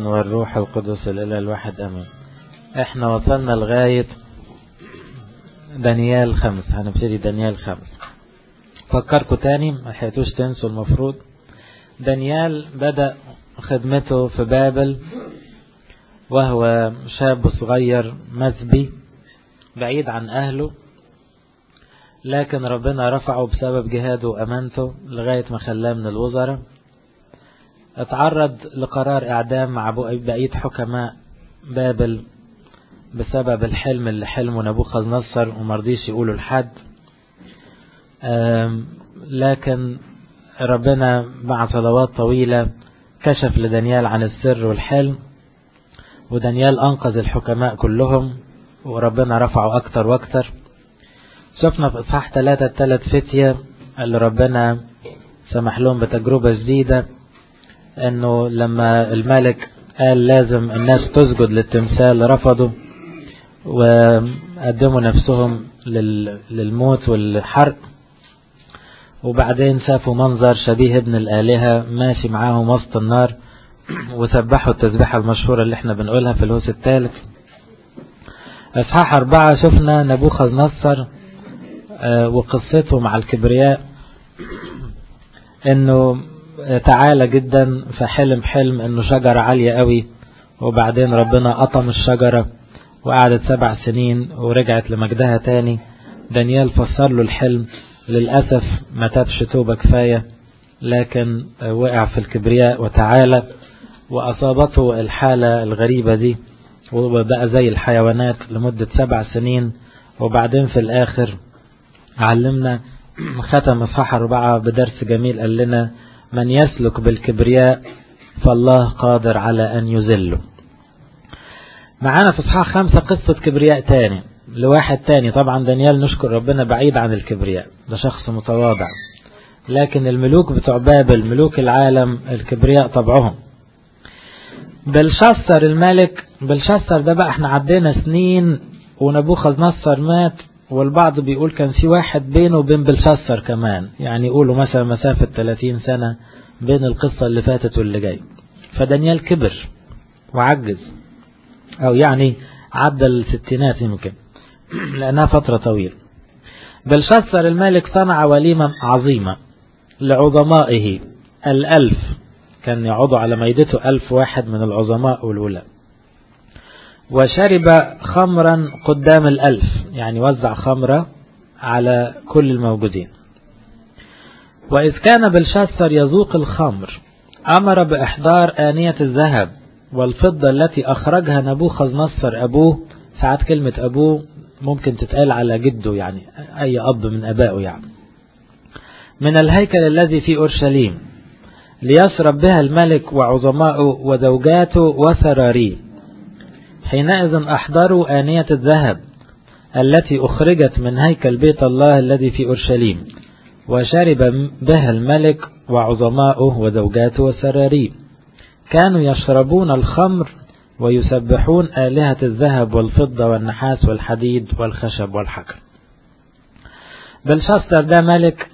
والروح القدس الإله الواحد أمين احنا وصلنا لغاية دانيال خمس هنبتدي دانيال خمس فكركم تاني ما حيتوش تنسوا المفروض دانيال بدأ خدمته في بابل وهو شاب صغير مسبي بعيد عن أهله لكن ربنا رفعه بسبب جهاده وأمانته لغاية ما خلاه من الوزراء اتعرض لقرار إعدام مع بقية حكماء بابل بسبب الحلم اللي حلمه نبوخذ نصر ومرضيش يقولوا لحد لكن ربنا مع صلوات طويلة كشف لدانيال عن السر والحلم ودانيال أنقذ الحكماء كلهم وربنا رفعه أكتر وأكتر شفنا في إصحاح ثلاثة الثلاث فتية اللي ربنا سمح لهم بتجربة جديدة انه لما الملك قال لازم الناس تسجد للتمثال رفضوا وقدموا نفسهم للموت والحرق وبعدين شافوا منظر شبيه ابن الآلهة ماشي معاهم وسط النار وسبحوا التسبيحة المشهورة اللي احنا بنقولها في الهوس الثالث اصحاح أربعة شفنا نبوخذ نصر وقصته مع الكبرياء انه تعالى جدا فحلم حلم انه شجرة عالية قوي وبعدين ربنا قطم الشجرة وقعدت سبع سنين ورجعت لمجدها تاني دانيال فسر له الحلم للأسف ما تابش توبة كفاية لكن وقع في الكبرياء وتعالى وأصابته الحالة الغريبة دي وبقى زي الحيوانات لمدة سبع سنين وبعدين في الآخر علمنا ختم إصحاح أربعة بدرس جميل قال لنا من يسلك بالكبرياء فالله قادر على أن يذله معانا في إصحاح خمسة قصة كبرياء تاني لواحد تاني طبعا دانيال نشكر ربنا بعيد عن الكبرياء ده شخص متواضع لكن الملوك بتوع بابل ملوك العالم الكبرياء طبعهم بلشسر الملك بلشسر ده بقى احنا عدينا سنين ونبوخذ نصر مات والبعض بيقول كان في واحد بينه وبين بلشسر كمان يعني يقولوا مثلا مسافة 30 سنة بين القصة اللي فاتت واللي جاي فدانيال كبر وعجز او يعني عدى الستينات يمكن لأنها فترة طويلة بلشسر الملك صنع وليمة عظيمة لعظمائه الألف كان يعضوا على ميدته ألف واحد من العظماء والولاء وشرب خمرا قدام الألف يعني وزع خمرة على كل الموجودين وإذ كان بلشسر يذوق الخمر أمر بإحضار آنية الذهب والفضة التي أخرجها نبوخذ نصر أبوه ساعات كلمة أبوه ممكن تتقال على جده يعني أي أب من أبائه يعني من الهيكل الذي في أورشليم ليشرب بها الملك وعظماؤه وزوجاته وسراريه حينئذ أحضروا آنية الذهب التي أخرجت من هيكل بيت الله الذي في أورشليم وشرب بها الملك وعظماؤه وزوجاته وسراريه كانوا يشربون الخمر ويسبحون آلهة الذهب والفضة والنحاس والحديد والخشب والحجر بلشستر ده ملك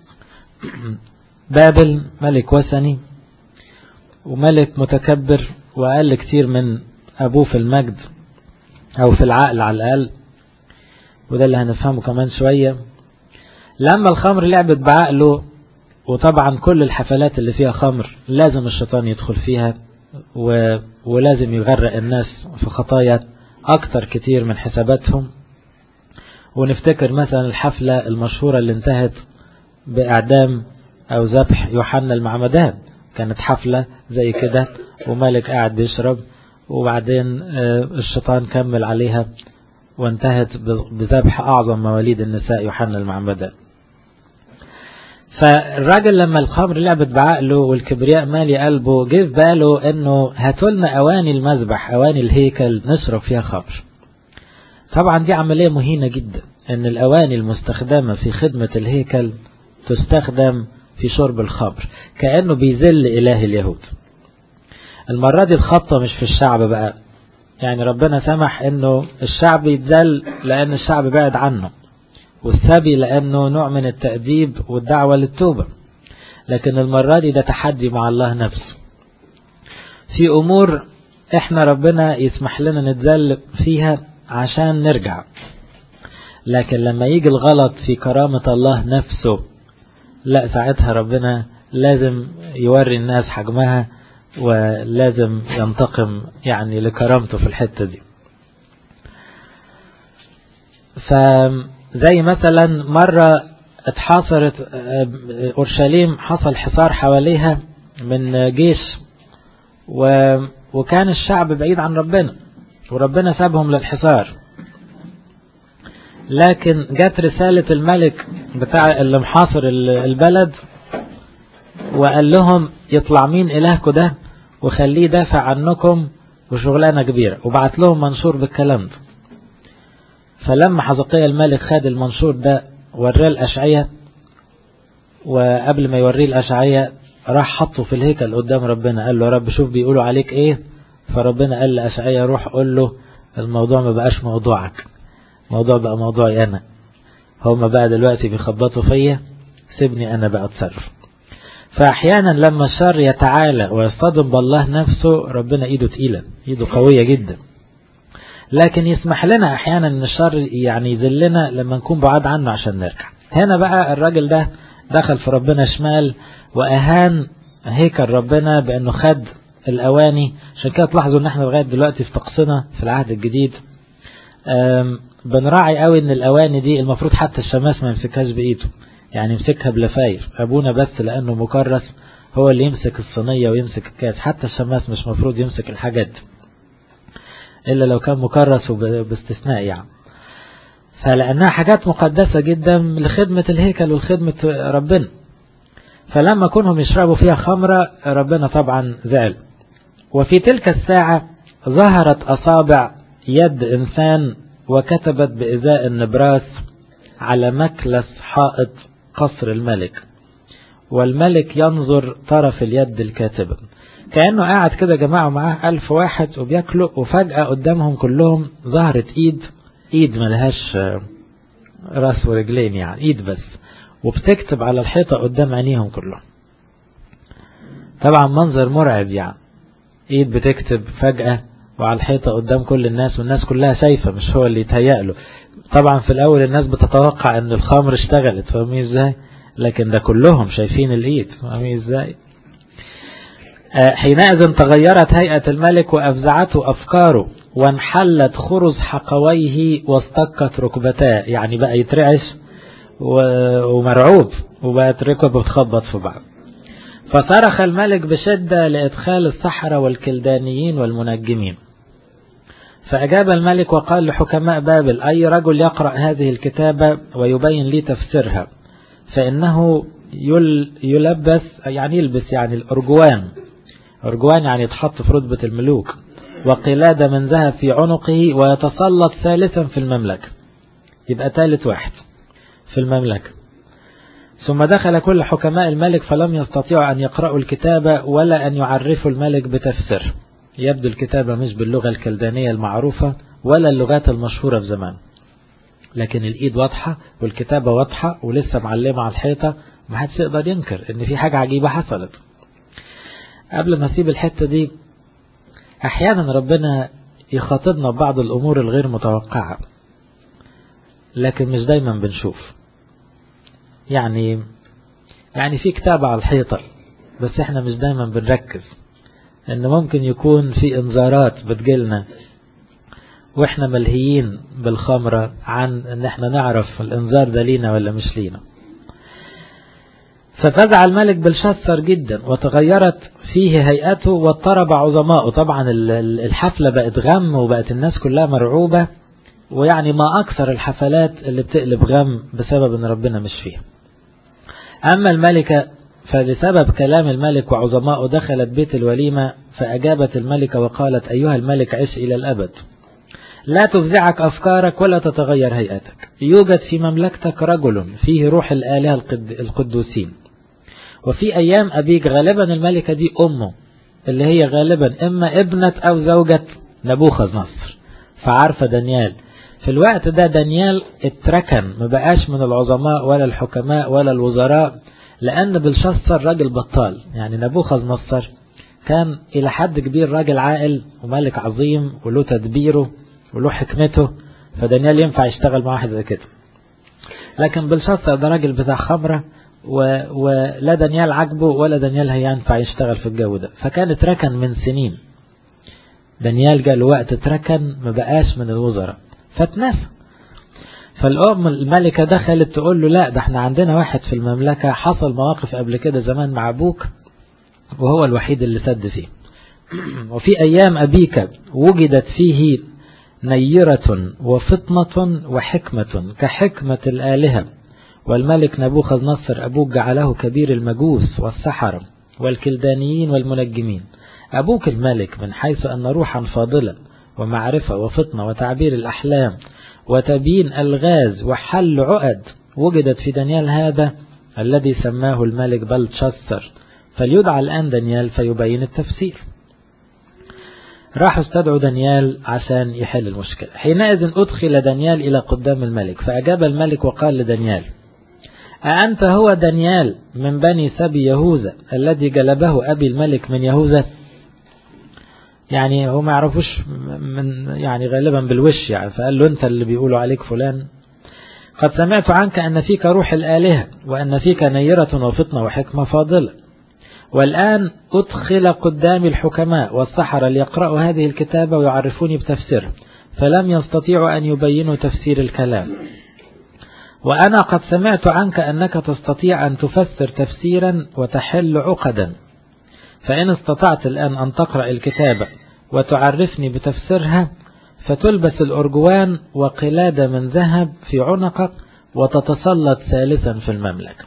بابل ملك وثني وملك متكبر وأقل كتير من أبوه في المجد أو في العقل على الأقل وده اللي هنفهمه كمان شوية لما الخمر لعبت بعقله وطبعا كل الحفلات اللي فيها خمر لازم الشيطان يدخل فيها و... ولازم يغرق الناس في خطايا أكتر كتير من حساباتهم ونفتكر مثلا الحفلة المشهورة اللي انتهت بإعدام أو ذبح يوحنا المعمدان كانت حفلة زي كده ومالك قاعد بيشرب وبعدين الشيطان كمل عليها وانتهت بذبح أعظم مواليد النساء يوحنا المعمدان فالراجل لما الخمر لعبت بعقله والكبرياء مالي قلبه جه في باله انه هاتولنا اواني المذبح اواني الهيكل نشرب فيها خمر طبعا دي عملية مهينة جدا ان الاواني المستخدمة في خدمة الهيكل تستخدم في شرب الخمر كأنه بيذل اله اليهود المرة دي الخطة مش في الشعب بقى يعني ربنا سمح انه الشعب يتذل لان الشعب بعد عنه والسبي لأنه نوع من التأديب والدعوة للتوبة لكن المرة دي ده تحدي مع الله نفسه في أمور احنا ربنا يسمح لنا نتذل فيها عشان نرجع لكن لما يجي الغلط في كرامة الله نفسه لا ساعتها ربنا لازم يوري الناس حجمها ولازم ينتقم يعني لكرامته في الحتة دي فزي مثلا مرة اتحاصرت اورشليم حصل حصار حواليها من جيش و وكان الشعب بعيد عن ربنا وربنا سابهم للحصار لكن جت رسالة الملك بتاع اللي محاصر البلد وقال لهم يطلع مين إلهكم ده وخليه دافع عنكم وشغلانة كبيرة وبعت لهم منشور بالكلام ده فلما حزقية الملك خد المنشور ده وراه الأشعية وقبل ما يوريه الأشعية راح حطه في الهيكل قدام ربنا قال له يا رب شوف بيقولوا عليك ايه فربنا قال لأشعية روح قول له الموضوع ما بقاش موضوعك موضوع بقى موضوعي أنا هما بقى دلوقتي بيخبطوا فيا سيبني أنا بقى أتصرف فأحيانا لما الشر يتعالى ويصطدم بالله نفسه ربنا إيده تقيلة إيده قوية جدا لكن يسمح لنا أحيانا أن الشر يعني يذلنا لما نكون بعاد عنه عشان نرجع هنا بقى الراجل ده دخل في ربنا شمال وأهان هيكل ربنا بأنه خد الأواني عشان كده تلاحظوا ان احنا لغاية دلوقتي في طقسنا في العهد الجديد بنراعي قوي ان الأواني دي المفروض حتى الشماس ما يمسكهاش بإيده يعني يمسكها بلفاير أبونا بس لأنه مكرس هو اللي يمسك الصينية ويمسك الكاس حتى الشماس مش مفروض يمسك الحاجات دي إلا لو كان مكرس باستثناء يعني فلأنها حاجات مقدسة جدا لخدمة الهيكل والخدمة ربنا فلما كونهم يشربوا فيها خمرة ربنا طبعا زعل وفي تلك الساعة ظهرت أصابع يد إنسان وكتبت بإزاء النبراس على مكلس حائط قصر الملك والملك ينظر طرف اليد الكاتبة كأنه قاعد كده جماعة معاه ألف واحد وبياكلوا وفجأة قدامهم كلهم ظهرت إيد إيد ملهاش راس ورجلين يعني إيد بس وبتكتب على الحيطة قدام عينيهم كلهم طبعا منظر مرعب يعني ايد بتكتب فجأة وعلى الحيطة قدام كل الناس والناس كلها شايفة مش هو اللي يتهيأ له طبعا في الاول الناس بتتوقع ان الخمر اشتغلت فاهمين ازاي لكن ده كلهم شايفين الايد فاهمين ازاي حينئذ تغيرت هيئة الملك وافزعته افكاره وانحلت خرز حقويه واستقت ركبتاه يعني بقى يترعش ومرعوب وبقت ركبه بتخبط في بعض فصرخ الملك بشدة لإدخال السحرة والكلدانيين والمنجمين فأجاب الملك وقال لحكماء بابل أي رجل يقرأ هذه الكتابة ويبين لي تفسيرها فإنه يل يلبس يعني يلبس يعني الأرجوان أرجوان يعني يتحط في رتبة الملوك وقلادة من ذهب في عنقه ويتسلط ثالثا في المملكة يبقى ثالث واحد في المملكة ثم دخل كل حكماء الملك فلم يستطيعوا أن يقرأوا الكتابة ولا أن يعرفوا الملك بتفسير يبدو الكتابة مش باللغة الكلدانية المعروفة ولا اللغات المشهورة في زمان لكن الإيد واضحة والكتابة واضحة ولسه معلمة على الحيطة محدش يقدر ينكر إن في حاجة عجيبة حصلت قبل ما أسيب الحتة دي أحيانا ربنا يخاطبنا ببعض الأمور الغير متوقعة لكن مش دايما بنشوف يعني يعني في كتاب على الحيطة بس احنا مش دايما بنركز ان ممكن يكون في انذارات بتجيلنا واحنا ملهيين بالخمرة عن ان احنا نعرف الانذار ده لينا ولا مش لينا ففزع الملك بلشسر جدا وتغيرت فيه هيئته واضطرب عظماؤه طبعا الحفلة بقت غم وبقت الناس كلها مرعوبة ويعني ما أكثر الحفلات اللي بتقلب غم بسبب أن ربنا مش فيها أما الملكة فبسبب كلام الملك وعظمائه دخلت بيت الوليمة فأجابت الملكة وقالت أيها الملك عش إلى الأبد لا تفزعك أفكارك ولا تتغير هيئتك يوجد في مملكتك رجل فيه روح الآلهة القدوسين وفي أيام أبيك غالبا الملكة دي أمه اللي هي غالبا إما ابنة أو زوجة نبوخذ نصر فعارفة دانيال في الوقت ده دانيال اتركن ما بقاش من العظماء ولا الحكماء ولا الوزراء لأن بلشسر راجل بطال يعني نبوخذ نصر كان إلى حد كبير راجل عاقل وملك عظيم وله تدبيره وله حكمته فدانيال ينفع يشتغل مع واحد زي كده لكن بلشاصر ده راجل بتاع خمرة و... ولا دانيال عجبه ولا دانيال هينفع يشتغل في الجو ده فكان اتركن من سنين دانيال جاء له وقت اتركن ما بقاش من الوزراء فاتنسى فالأم الملكة دخلت تقول له لا ده احنا عندنا واحد في المملكة حصل مواقف قبل كده زمان مع أبوك وهو الوحيد اللي سد فيه وفي أيام أبيك وجدت فيه نيرة وفطنة وحكمة كحكمة الآلهة والملك نبوخذ نصر أبوك جعله كبير المجوس والسحرة والكلدانيين والمنجمين أبوك الملك من حيث أن روحا فاضلة ومعرفة وفطنة وتعبير الأحلام وتبيين الغاز وحل عقد وجدت في دانيال هذا الذي سماه الملك بلتشستر فليدعى الآن دانيال فيبين التفسير راحوا استدعوا دانيال عشان يحل المشكلة حينئذ أدخل دانيال إلى قدام الملك فأجاب الملك وقال لدانيال أأنت هو دانيال من بني سبي يهوذا الذي جلبه أبي الملك من يهوذا يعني هو ما يعرفوش من يعني غالبا بالوش يعني فقال له أنت اللي بيقولوا عليك فلان قد سمعت عنك أن فيك روح الآلهة وأن فيك نيرة وفطنة وحكمة فاضلة والآن أدخل قدامي الحكماء والسحرة ليقرأوا هذه الكتابة ويعرفوني بتفسيرها فلم يستطيعوا أن يبينوا تفسير الكلام وأنا قد سمعت عنك أنك تستطيع أن تفسر تفسيرا وتحل عقدا فإن استطعت الآن أن تقرأ الكتابة وتعرفني بتفسيرها فتلبس الأرجوان وقلادة من ذهب في عنقك وتتسلط ثالثا في المملكة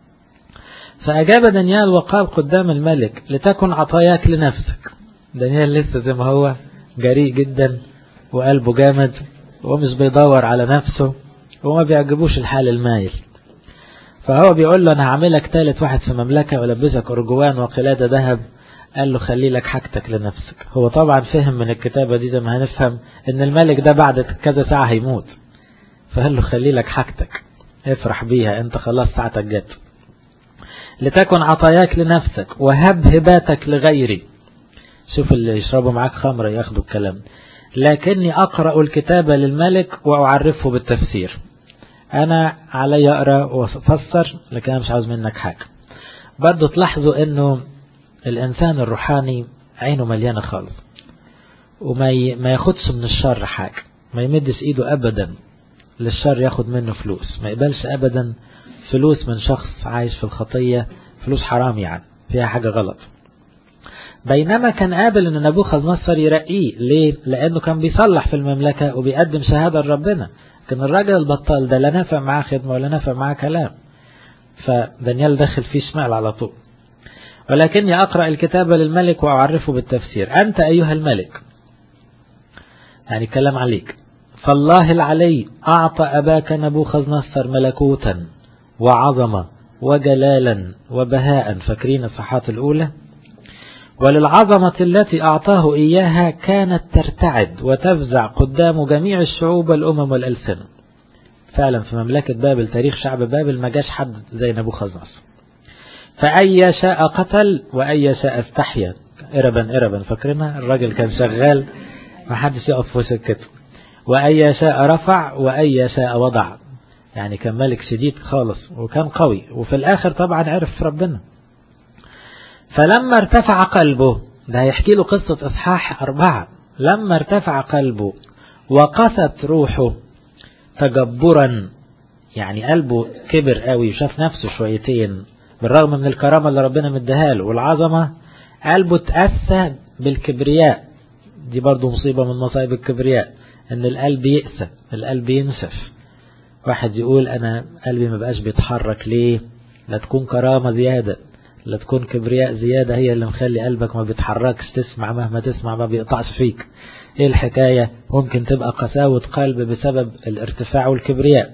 فأجاب دانيال وقال قدام الملك لتكن عطاياك لنفسك دانيال لسه زي ما هو جريء جدا وقلبه جامد ومش بيدور على نفسه وما بيعجبوش الحال المايل فهو بيقول له أنا هعملك ثالث واحد في مملكة ولبسك أرجوان وقلادة ذهب قال له خلي لك حاجتك لنفسك هو طبعا فهم من الكتابة دي زي ما هنفهم ان الملك ده بعد كذا ساعة هيموت فقال له خلي لك حاجتك افرح بيها انت خلاص ساعتك جت لتكن عطاياك لنفسك وهب هباتك لغيري شوف اللي يشربوا معاك خمر ياخدوا الكلام لكني أقرأ الكتاب للملك وأعرفه بالتفسير أنا علي أقرأ وأفسر لكن أنا مش عاوز منك حاجة برضو تلاحظوا أنه الإنسان الروحاني عينه مليانة خالص وما ما ياخدش من الشر حاجة ما يمدش إيده أبدا للشر ياخد منه فلوس ما يقبلش أبدا فلوس من شخص عايش في الخطية فلوس حرام يعني فيها حاجة غلط بينما كان قابل ان نبوخذ نصر يرقيه ليه لانه كان بيصلح في المملكة وبيقدم شهادة لربنا كان الراجل البطال ده لا نافع معاه خدمة ولا نافع معاه كلام فدانيال دخل فيه شمال على طول ولكني أقرأ الكتاب للملك وأعرفه بالتفسير أنت أيها الملك يعني كلام عليك فالله العلي أعطى أباك نبوخذ نصر ملكوتا وعظمة وجلالا وبهاء فاكرين الصحات الأولى وللعظمة التي أعطاه إياها كانت ترتعد وتفزع قدام جميع الشعوب والأمم والألسنة فعلا في مملكة بابل تاريخ شعب بابل ما جاش حد زي نبوخذ نصر فأي شاء قتل وأي شاء استحيا إربا إربا فاكرينها الراجل كان شغال ما حدش يقف في سكته وأي شاء رفع وأي شاء وضع يعني كان ملك شديد خالص وكان قوي وفي الآخر طبعا عرف ربنا فلما ارتفع قلبه ده هيحكي له قصة إصحاح أربعة لما ارتفع قلبه وقست روحه تجبرا يعني قلبه كبر قوي وشاف نفسه شويتين بالرغم من الكرامة اللي ربنا مديها له والعظمة قلبه تأسى بالكبرياء دي برضو مصيبة من مصائب الكبرياء ان القلب يأسى القلب ينسف واحد يقول انا قلبي ما بقاش بيتحرك ليه لا تكون كرامة زيادة لا تكون كبرياء زيادة هي اللي مخلي قلبك ما بيتحركش تسمع مهما تسمع ما بيقطعش فيك ايه الحكاية ممكن تبقى قساوة قلب بسبب الارتفاع والكبرياء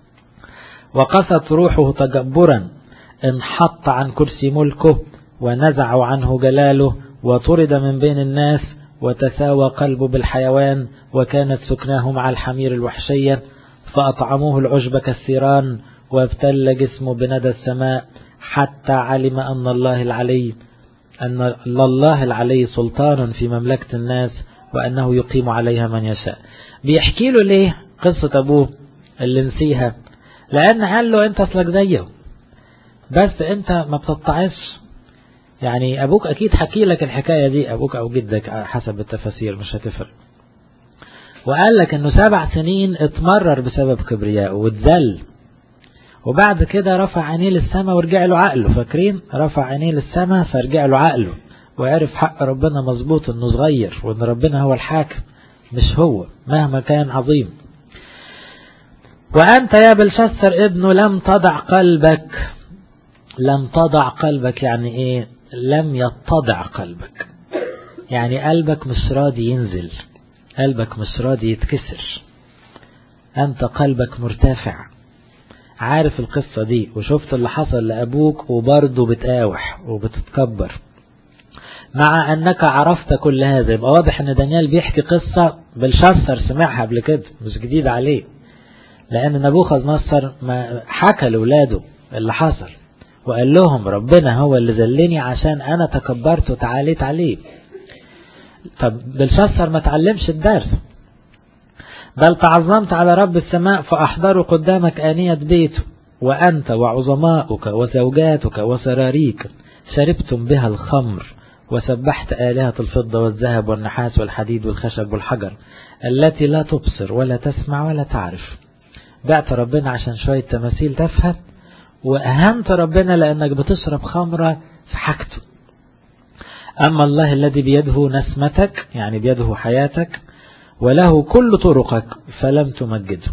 وقست روحه تجبرا انحط عن كرسي ملكه ونزعوا عنه جلاله وطرد من بين الناس وتساوى قلبه بالحيوان وكانت سكناه مع الحمير الوحشية فأطعموه العشب كالثيران وابتل جسمه بندى السماء حتى علم أن الله العلي أن لله العلي سلطان في مملكة الناس وأنه يقيم عليها من يشاء بيحكي له ليه قصة أبوه اللي نسيها لأن قال له أنت أصلك زيه بس أنت ما بتطعش يعني أبوك أكيد حكي لك الحكاية دي أبوك أو جدك حسب التفاسير مش هتفرق وقال لك أنه سبع سنين اتمرر بسبب كبريائه واتذل وبعد كده رفع عينيه للسماء ورجع له عقله فاكرين رفع عينيه للسماء فرجع له عقله وعرف حق ربنا مظبوط انه صغير وان ربنا هو الحاكم مش هو مهما كان عظيم وأنت يا بلشسر ابنه لم تضع قلبك لم تضع قلبك يعني ايه لم يتضع قلبك يعني قلبك مش راضي ينزل قلبك مش راضي يتكسر أنت قلبك مرتفع عارف القصة دي وشفت اللي حصل لأبوك وبرضه بتقاوح وبتتكبر مع أنك عرفت كل هذا يبقى واضح أن دانيال بيحكي قصة بالشسر سمعها قبل كده مش جديد عليه لأن نبوخذ نصر ما حكى لولاده اللي حصل وقال لهم ربنا هو اللي ذلني عشان أنا تكبرت وتعاليت عليه طب بلشسر ما تعلمش الدرس بل تعظمت على رب السماء فأحضروا قدامك آنية بيته وأنت وعظماؤك وزوجاتك وسراريك شربتم بها الخمر وسبحت آلهة الفضة والذهب والنحاس والحديد والخشب والحجر التي لا تبصر ولا تسمع ولا تعرف بعت ربنا عشان شوية تماثيل تفهم وأهمت ربنا لأنك بتشرب خمرة في حاجته أما الله الذي بيده نسمتك يعني بيده حياتك وله كل طرقك فلم تمجده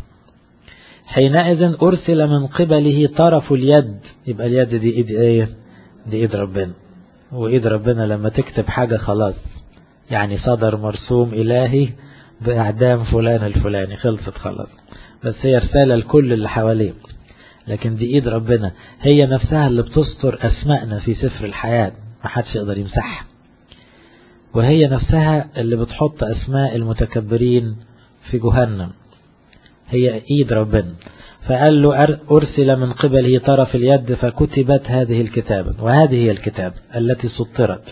حينئذ أرسل من قبله طرف اليد يبقى اليد دي إيد إيه دي إيد ربنا وإيد ربنا لما تكتب حاجة خلاص يعني صدر مرسوم إلهي بإعدام فلان الفلاني خلصت خلاص بس هي رسالة لكل اللي حواليه لكن دي إيد ربنا هي نفسها اللي بتستر أسمائنا في سفر الحياة ما حدش يقدر يمسحها وهي نفسها اللي بتحط أسماء المتكبرين في جهنم هي إيد ربنا فقال له أرسل من قبله طرف اليد فكتبت هذه الكتابة وهذه هي الكتابة التي سطرت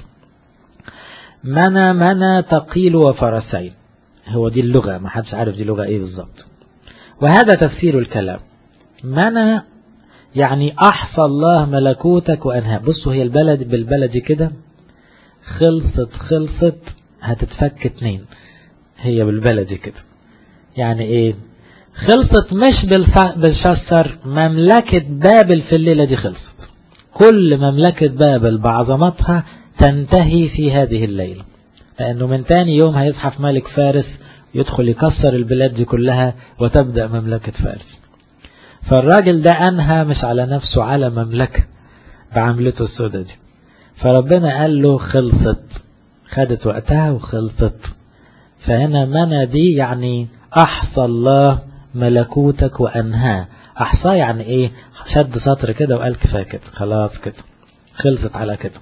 منى منى تقيل وفرسين هو دي اللغة ما حدش عارف دي لغة ايه بالظبط وهذا تفسير الكلام منى يعني أحصى الله ملكوتك وأنهاه بصوا هي البلد بالبلد كده خلصت خلصت هتتفك اتنين هي بالبلد كده يعني ايه خلصت مش بالشسر مملكة بابل في الليلة دي خلصت كل مملكة بابل بعظمتها تنتهي في هذه الليلة لأنه من تاني يوم هيزحف ملك فارس يدخل يكسر البلاد دي كلها وتبدأ مملكة فارس فالراجل ده أنهى مش على نفسه على مملكة بعملته السودة دي فربنا قال له خلصت خدت وقتها وخلصت فهنا منى دي يعني أحصى الله ملكوتك وأنهاه أحصى يعني إيه شد سطر كده وقال كفاية كده خلاص كده خلصت على كده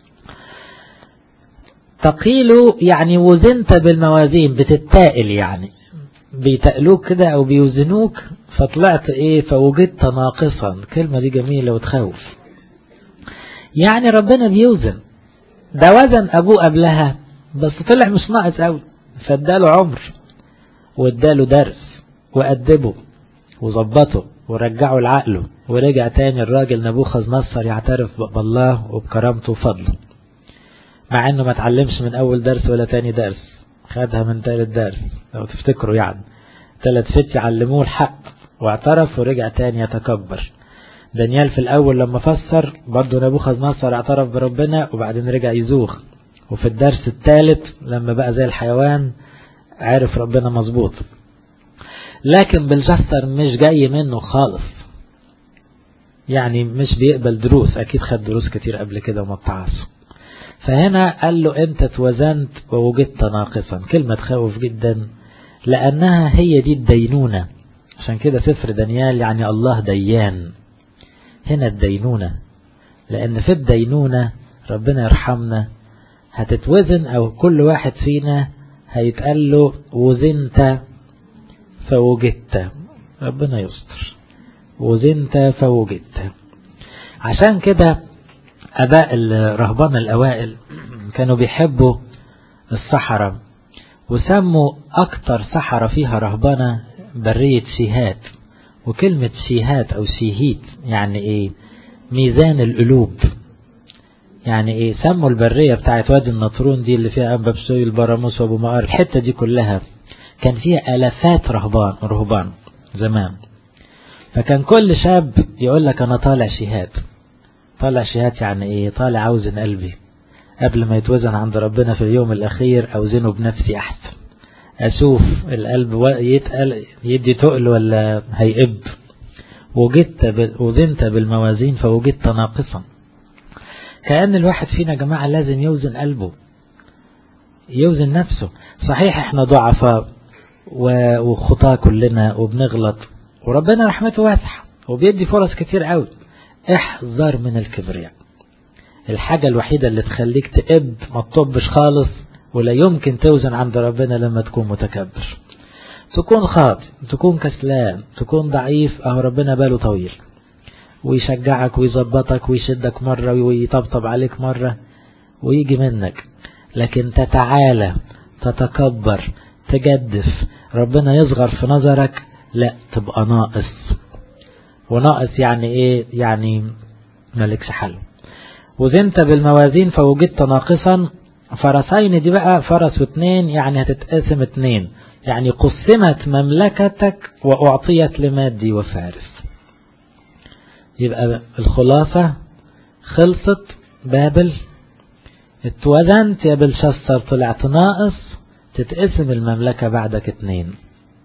تقيل يعني وزنت بالموازين بتتائل يعني بيتقلوك كده أو بيوزنوك فطلعت إيه فوجدت ناقصا الكلمة دي جميلة وتخوف يعني ربنا بيوزن ده وزن أبوه قبلها بس طلع مش ناقص قوي فاداله عمر واداله درس وأدبه وظبطه ورجعه لعقله ورجع تاني الراجل نبوخذ نصر يعترف بالله وبكرامته وفضله مع انه ما تعلمش من اول درس ولا تاني درس خدها من تالت درس لو تفتكروا يعني تلات ست يعلموه الحق واعترف ورجع تاني يتكبر دانيال في الاول لما فسر برضه نبوخذ نصر اعترف بربنا وبعدين رجع يزوخ وفي الدرس الثالث لما بقى زي الحيوان عرف ربنا مظبوط لكن بالجستر مش جاي منه خالص يعني مش بيقبل دروس اكيد خد دروس كتير قبل كده وما اتعص فهنا قال له انت توزنت ووجدت ناقصا كلمة تخوف جدا لانها هي دي الدينونة عشان كده سفر دانيال يعني الله ديان هنا الدينونة لان في الدينونة ربنا يرحمنا هتتوزن او كل واحد فينا هيتقال له وزنت فوجدت ربنا يستر وزنت فوجدت عشان كده أباء الرهبان الأوائل كانوا بيحبوا الصحراء وسموا أكتر صحراء فيها رهبنة برية شيهات وكلمة شيهات أو شيهيت يعني إيه ميزان القلوب يعني إيه سموا البرية بتاعت وادي النطرون دي اللي فيها أنبا بسوي البراموس وأبو مقار الحتة دي كلها كان فيها ألفات رهبان رهبان زمان فكان كل شاب يقول لك أنا طالع شهاد طالع شهاد يعني إيه طالع أوزن قلبي قبل ما يتوزن عند ربنا في اليوم الأخير أوزنه بنفسي أحسن أشوف القلب يتقل يدي تقل ولا هيقب وجدت وزنت بالموازين فوجدت ناقصا كأن الواحد فينا يا جماعة لازم يوزن قلبه يوزن نفسه صحيح احنا ضعفاء وخطاة كلنا وبنغلط وربنا رحمته واسعة وبيدي فرص كتير قوي احذر من الكبرياء الحاجة الوحيدة اللي تخليك تقب ما تطبش خالص ولا يمكن توزن عند ربنا لما تكون متكبر تكون خاطئ تكون كسلان تكون ضعيف اهو ربنا باله طويل ويشجعك ويظبطك ويشدك مرة ويطبطب عليك مرة ويجي منك لكن تتعالى تتكبر تجدف ربنا يصغر في نظرك لا تبقى ناقص وناقص يعني ايه يعني مالكش حل وزنت بالموازين فوجدت ناقصا فرسين دي بقى فرس واثنين يعني هتتقسم اثنين يعني قسمت مملكتك وأعطيت لمادي وفارس يبقى الخلاصة خلصت بابل اتوزنت يا بلشسر طلعت ناقص تتقسم المملكة بعدك اتنين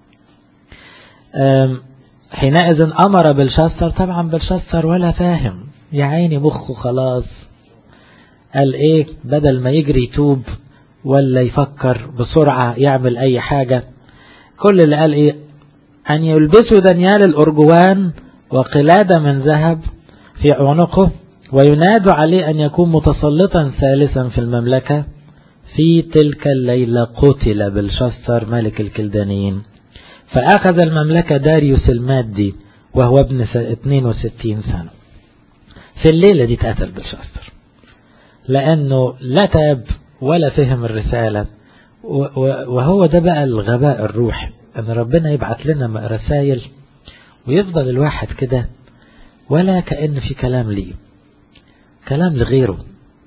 حينئذ أمر بلشسر طبعا بلشسر ولا فاهم يا عيني مخه خلاص قال ايه بدل ما يجري يتوب ولا يفكر بسرعة يعمل اي حاجة كل اللي قال ايه ان يلبسوا دانيال الارجوان وقلادة من ذهب في عنقه وينادوا عليه أن يكون متسلطا ثالثا في المملكة في تلك الليلة قتل بلشستر ملك الكلدانيين فأخذ المملكة داريوس المادي وهو ابن 62 سنة في الليلة دي اتقتل بلشستر لأنه لا تاب ولا فهم الرسالة وهو ده بقى الغباء الروحي أن ربنا يبعت لنا رسائل ويفضل الواحد كده ولا كأن في كلام ليه كلام لغيره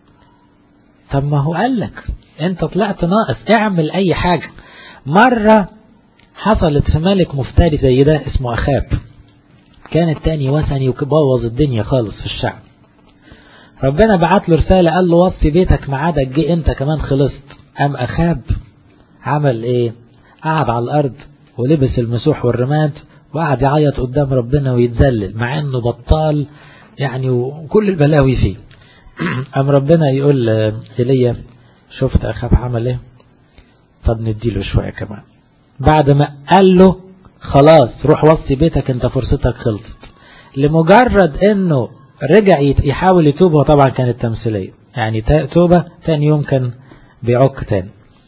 طب ما هو قال لك انت طلعت ناقص اعمل اي حاجة مرة حصلت في ملك مفتري زي ده اسمه اخاب كان التاني وثني وبوظ الدنيا خالص في الشعب ربنا بعت له رسالة قال له وصي بيتك معادك جه انت كمان خلصت قام اخاب عمل ايه قعد على الارض ولبس المسوح والرماد وقعد يعيط قدام ربنا ويتذلل مع انه بطال يعني وكل البلاوي فيه قام ربنا يقول ايليا شفت اخاب عمل ايه طب نديله شوية كمان بعد ما قال له خلاص روح وصي بيتك انت فرصتك خلصت لمجرد انه رجع يحاول يتوب هو طبعا كانت تمثيلية يعني توبة تاني يوم كان بيعك تاني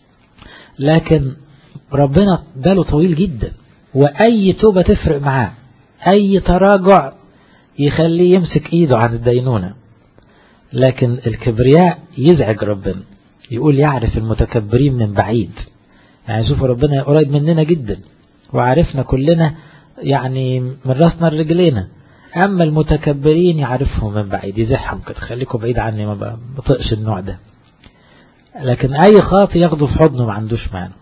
لكن ربنا باله طويل جدا وأي توبة تفرق معاه أي تراجع يخليه يمسك إيده عن الدينونة لكن الكبرياء يزعج ربنا يقول يعرف المتكبرين من بعيد يعني شوف ربنا قريب مننا جدا وعارفنا كلنا يعني من راسنا لرجلينا أما المتكبرين يعرفهم من بعيد يزحهم كده خليكم بعيد عني ما بطقش النوع ده لكن أي خاطي ياخده في حضنه ما عندوش معنى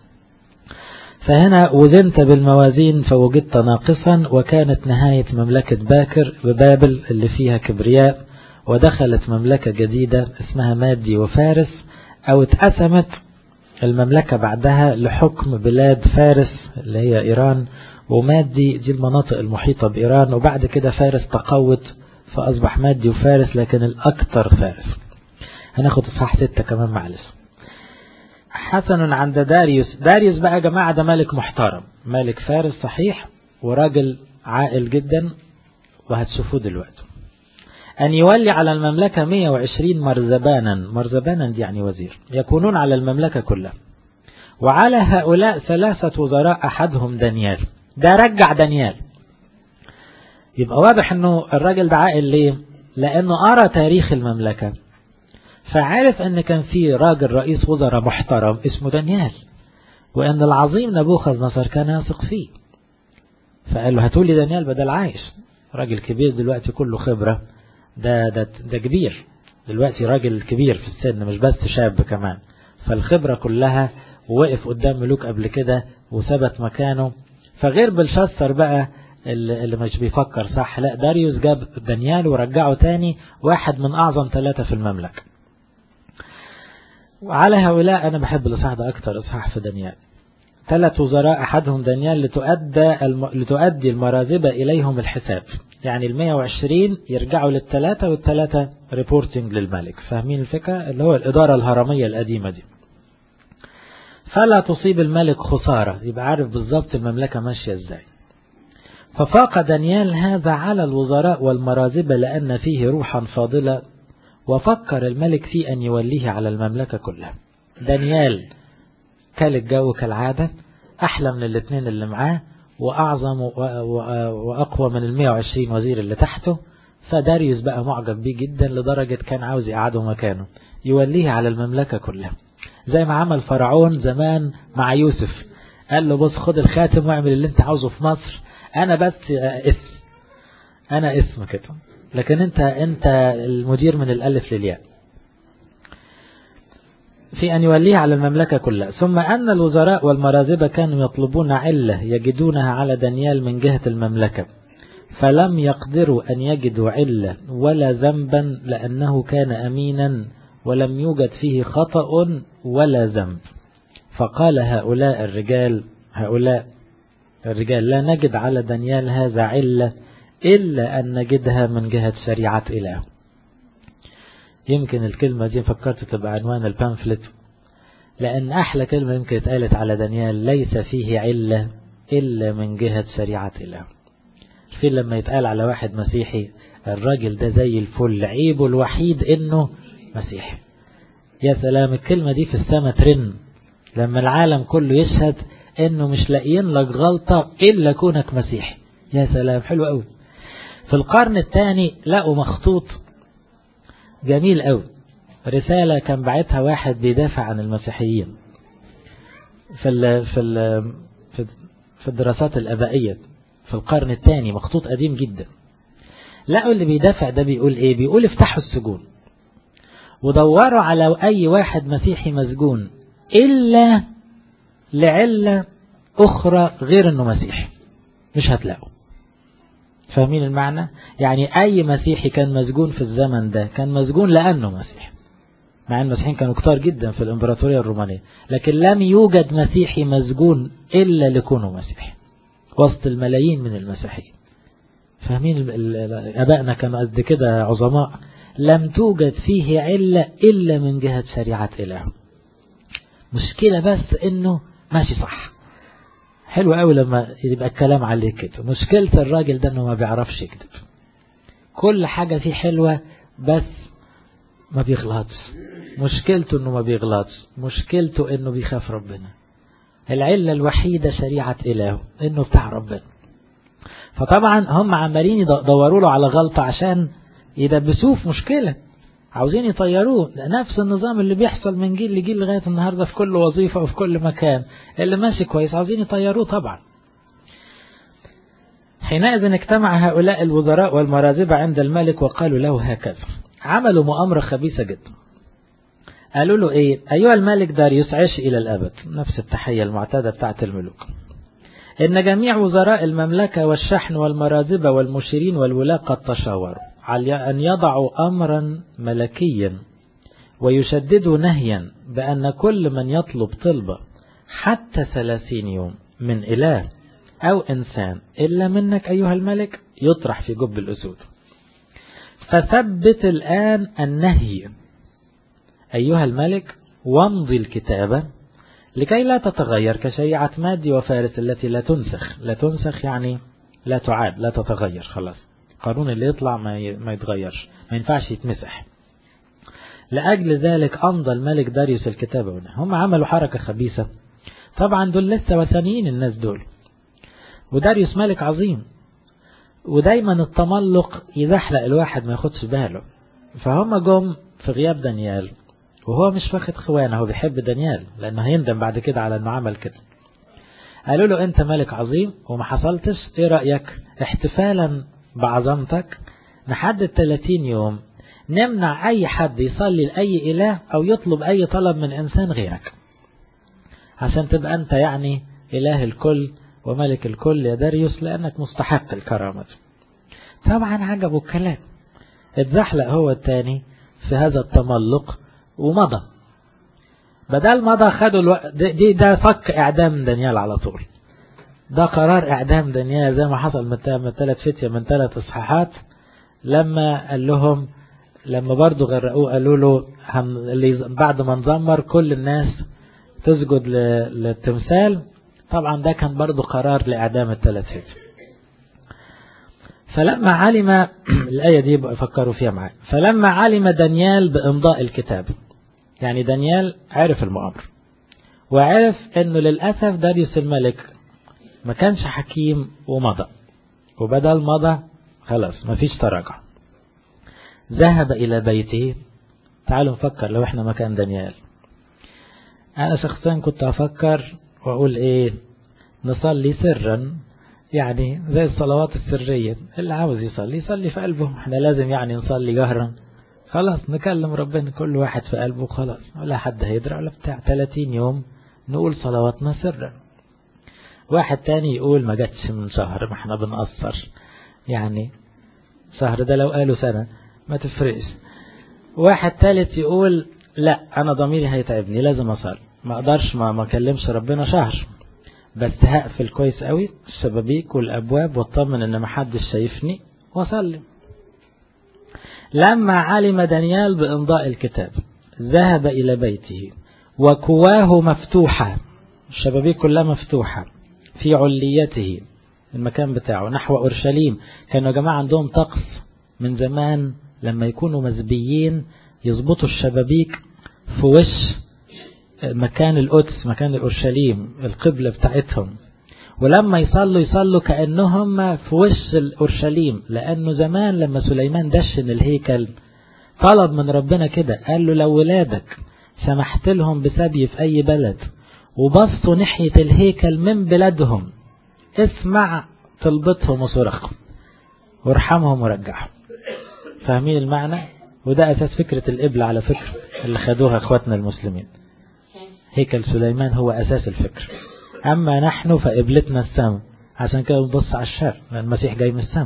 فهنا وزنت بالموازين فوجدت ناقصا وكانت نهاية مملكة باكر ببابل اللي فيها كبرياء ودخلت مملكة جديدة اسمها مادي وفارس أو اتقسمت المملكة بعدها لحكم بلاد فارس اللي هي إيران ومادي دي المناطق المحيطة بإيران وبعد كده فارس تقوت فأصبح مادي وفارس لكن الأكثر فارس هناخد إصحاح ستة كمان معلش حسن عند داريوس داريوس بقى يا جماعة ده ملك محترم ملك فارس صحيح وراجل عاقل جدا وهتشوفوه دلوقتي أن يولي على المملكة 120 مرزبانا مرزبانا دي يعني وزير يكونون على المملكة كلها وعلى هؤلاء ثلاثة وزراء أحدهم دانيال ده رجع دانيال يبقى واضح أنه الراجل ده عاقل ليه لأنه أرى تاريخ المملكة فعرف ان كان في راجل رئيس وزراء محترم اسمه دانيال وان العظيم نبوخذ نصر كان يثق فيه فقال له هاتولي دانيال بدل عايش راجل كبير دلوقتي كله خبرة ده, ده, ده كبير دلوقتي راجل كبير في السن مش بس شاب كمان فالخبرة كلها ووقف قدام ملوك قبل كده وثبت مكانه فغير بلشسر بقى اللي مش بيفكر صح لا داريوس جاب دانيال ورجعه تاني واحد من أعظم ثلاثة في المملكة وعلى هؤلاء أنا بحب الإصحاح ده أكتر إصحاح في دانيال ثلاث وزراء أحدهم دانيال لتؤدى الم... لتؤدي المراذبة إليهم الحساب يعني ال 120 يرجعوا للثلاثة والثلاثة ريبورتنج للملك فاهمين الفكرة اللي هو الإدارة الهرمية القديمة دي فلا تصيب الملك خسارة يبقى عارف بالظبط المملكة ماشية ازاي ففاق دانيال هذا على الوزراء والمراذبة لأن فيه روحا فاضلة وفكر الملك في أن يوليه على المملكة كلها دانيال كال الجو كالعادة أحلى من الاثنين اللي معاه وأعظم وأقوى من ال 120 وزير اللي تحته فداريوس بقى معجب بيه جدا لدرجة كان عاوز يقعده مكانه يوليه على المملكة كلها زي ما عمل فرعون زمان مع يوسف قال له بص خد الخاتم واعمل اللي انت عاوزه في مصر انا بس اسم انا اسم كده لكن انت انت المدير من الالف للياء في أن يوليه على المملكة كلها ثم أن الوزراء والمراذبة كانوا يطلبون علة يجدونها على دانيال من جهة المملكة فلم يقدروا أن يجدوا علة ولا ذنبا لأنه كان أمينا ولم يوجد فيه خطأ ولا ذنب فقال هؤلاء الرجال هؤلاء الرجال لا نجد على دانيال هذا علة إلا أن نجدها من جهة شريعة إله يمكن الكلمة دي فكرت تبقى عنوان البامفلت لأن أحلى كلمة يمكن اتقالت على دانيال ليس فيه علة إلا من جهة شريعة الله في لما يتقال على واحد مسيحي الراجل ده زي الفل عيبه الوحيد إنه مسيحي يا سلام الكلمة دي في السماء ترن لما العالم كله يشهد إنه مش لاقيين لك غلطة إلا كونك مسيحي يا سلام حلو قوي في القرن الثاني لقوا مخطوط جميل قوي رسالة كان بعتها واحد بيدافع عن المسيحيين في ال في ال في الدراسات الأبائية في القرن الثاني مخطوط قديم جدا لقوا اللي بيدافع ده بيقول ايه بيقول افتحوا السجون ودوروا على اي واحد مسيحي مسجون الا لعلة اخرى غير انه مسيحي مش هتلاقوا فاهمين المعنى يعني اي مسيحي كان مسجون في الزمن ده كان مسجون لانه مسيحي مع ان المسيحيين كانوا كتار جدا في الامبراطورية الرومانية لكن لم يوجد مسيحي مسجون الا لكونه مسيحي وسط الملايين من المسيحيين فاهمين ابائنا كانوا قد كده عظماء لم توجد فيه علة الا من جهة شريعة اله مشكلة بس انه ماشي صح حلو قوي لما يبقى الكلام عليه كده مشكلة الراجل ده انه ما بيعرفش يكذب كل حاجة فيه حلوة بس ما بيغلطش مشكلته انه ما بيغلطش مشكلته انه بيخاف ربنا العلة الوحيدة شريعة إله إنه بتاع ربنا فطبعا هم عمالين يدوروا له على غلطة عشان يدبسوه في مشكلة عاوزين يطيروه نفس النظام اللي بيحصل من جيل لجيل لغاية النهاردة في كل وظيفة وفي كل مكان اللي ماشي كويس عاوزين يطيروه طبعا حينئذ اجتمع هؤلاء الوزراء والمراذبة عند الملك وقالوا له هكذا عملوا مؤامرة خبيثة جدا قالوا له ايه ايها الملك داريوس عيش الى الابد نفس التحية المعتادة بتاعت الملوك ان جميع وزراء المملكة والشحن والمراذبة والمشيرين والولاة قد تشاوروا على ان يضعوا امرا ملكيا ويشددوا نهيا بان كل من يطلب طلبة حتى ثلاثين يوم من اله او انسان الا منك ايها الملك يطرح في جب الاسود فثبت الان النهي أيها الملك وامضي الكتابة لكي لا تتغير كشريعة مادي وفارس التي لا تنسخ لا تنسخ يعني لا تعاد لا تتغير خلاص القانون اللي يطلع ما ما يتغيرش ما ينفعش يتمسح لأجل ذلك أمضى الملك داريوس الكتابة هنا هم عملوا حركة خبيثة طبعا دول لسه وثنيين الناس دول وداريوس ملك عظيم ودايما التملق يزحلق الواحد ما ياخدش باله فهم جم في غياب دانيال وهو مش واخد خوانه هو بيحب دانيال لأنه هيندم بعد كده على أنه عمل كده قالوا له أنت ملك عظيم وما حصلتش إيه رأيك احتفالا بعظمتك نحدد 30 يوم نمنع أي حد يصلي لأي إله أو يطلب أي طلب من إنسان غيرك عشان تبقى أنت يعني إله الكل وملك الكل يا داريوس لأنك مستحق الكرامة طبعا عجبه الكلام اتزحلق هو التاني في هذا التملق ومضى بدل مضى خدوا الو... دي ده فك إعدام دانيال على طول ده قرار إعدام دانيال زي ما حصل من ثلاث فتية من ثلاث إصحاحات لما قال لهم لما برضه غرقوه قالوا له هم اللي بعد ما نزمر كل الناس تسجد للتمثال طبعا ده كان برضه قرار لإعدام الثلاث فتية فلما علم الآية دي بقى فكروا فيها معايا فلما علم دانيال بإمضاء الكتاب يعني دانيال عرف المؤامر وعرف انه للأسف داريوس الملك ما كانش حكيم ومضى وبدل مضى خلاص ما فيش تراجع ذهب إلى بيته تعالوا نفكر لو احنا مكان دانيال أنا شخصيا كنت أفكر وأقول إيه نصلي سرا يعني زي الصلوات السرية اللي عاوز يصلي يصلي في قلبه احنا لازم يعني نصلي جهرا خلاص نكلم ربنا كل واحد في قلبه خلاص ولا حد هيدرع ولا بتاع 30 يوم نقول صلواتنا سرا واحد تاني يقول ما جاتش من شهر ما احنا بنقصر يعني شهر ده لو قالوا سنة ما تفرقش واحد تالت يقول لا انا ضميري هيتعبني لازم اصلي ما اقدرش ما ما اكلمش ربنا شهر بس هقفل كويس قوي الشبابيك والابواب واطمن ان ما حدش شايفني واصلي لما علم دانيال بإمضاء الكتاب ذهب إلى بيته وكواه مفتوحة الشبابيك كلها مفتوحة في عليته المكان بتاعه نحو أورشليم كانوا يا جماعة عندهم طقس من زمان لما يكونوا مزبيين يظبطوا الشبابيك في وش مكان القدس مكان الأورشليم القبلة بتاعتهم ولما يصلوا يصلوا كأنهم في وش الأورشليم لأنه زمان لما سليمان دشن الهيكل طلب من ربنا كده قال له لو ولادك سمحت لهم بسبي في أي بلد وبصوا ناحية الهيكل من بلادهم اسمع طلبتهم وصرخهم وارحمهم ورجعهم فاهمين المعنى وده أساس فكرة القبلة على فكرة اللي خدوها اخواتنا المسلمين هيكل سليمان هو أساس الفكر أما نحن فقبلتنا السماء عشان كده بنبص على الشرق لأن المسيح جاي من السماء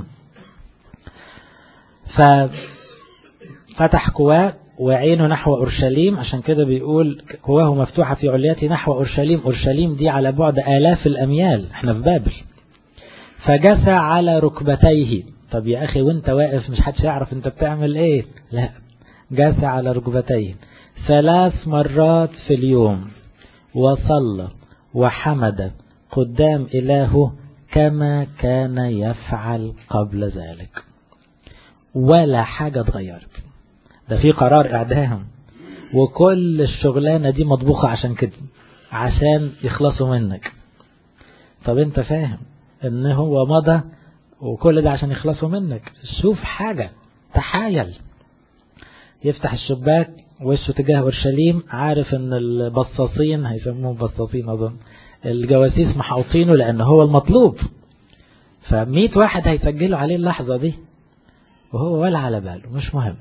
ففتح كواه وعينه نحو أورشليم عشان كده بيقول كواه مفتوحة في عليته نحو أورشليم أورشليم دي على بعد آلاف الأميال احنا في بابل فجثى على ركبتيه طب يا أخي وانت واقف مش حدش يعرف انت بتعمل ايه لا جثى على ركبتيه ثلاث مرات في اليوم وصلى وحمد قدام إلهه كما كان يفعل قبل ذلك ولا حاجة اتغيرت ده في قرار إعدام وكل الشغلانة دي مطبوخة عشان كده عشان يخلصوا منك طب انت فاهم ان هو مضى وكل ده عشان يخلصوا منك شوف حاجة تحايل يفتح الشباك وشه تجاه اورشليم عارف ان البصاصين هيسموهم بصاصين اظن الجواسيس محاوطينه لان هو المطلوب فميت واحد هيسجلوا عليه اللحظة دي وهو ولا على باله مش مهم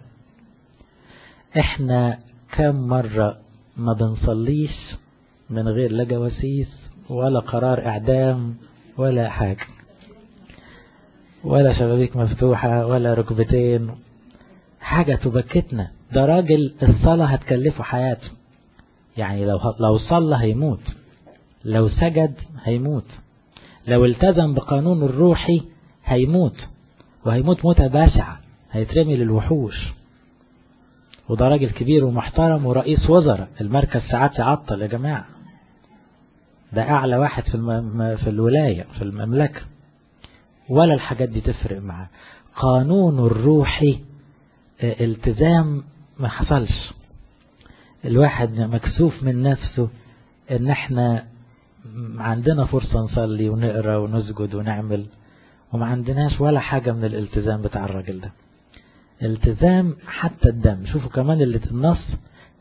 احنا كم مرة ما بنصليش من غير لا جواسيس ولا قرار اعدام ولا حاجة ولا شبابيك مفتوحة ولا ركبتين حاجة تبكتنا ده راجل الصلاة هتكلفه حياته يعني لو لو صلى هيموت لو سجد هيموت لو التزم بقانون الروحي هيموت وهيموت موتة بشعة هيترمي للوحوش وده راجل كبير ومحترم ورئيس وزراء المركز ساعات يعطل يا جماعة ده أعلى واحد في, الم... في الولاية في المملكة ولا الحاجات دي تفرق معاه قانون الروحي التزام ما حصلش الواحد مكسوف من نفسه ان احنا عندنا فرصة نصلي ونقرأ ونسجد ونعمل وما عندناش ولا حاجة من الالتزام بتاع الراجل ده التزام حتى الدم شوفوا كمان اللي النص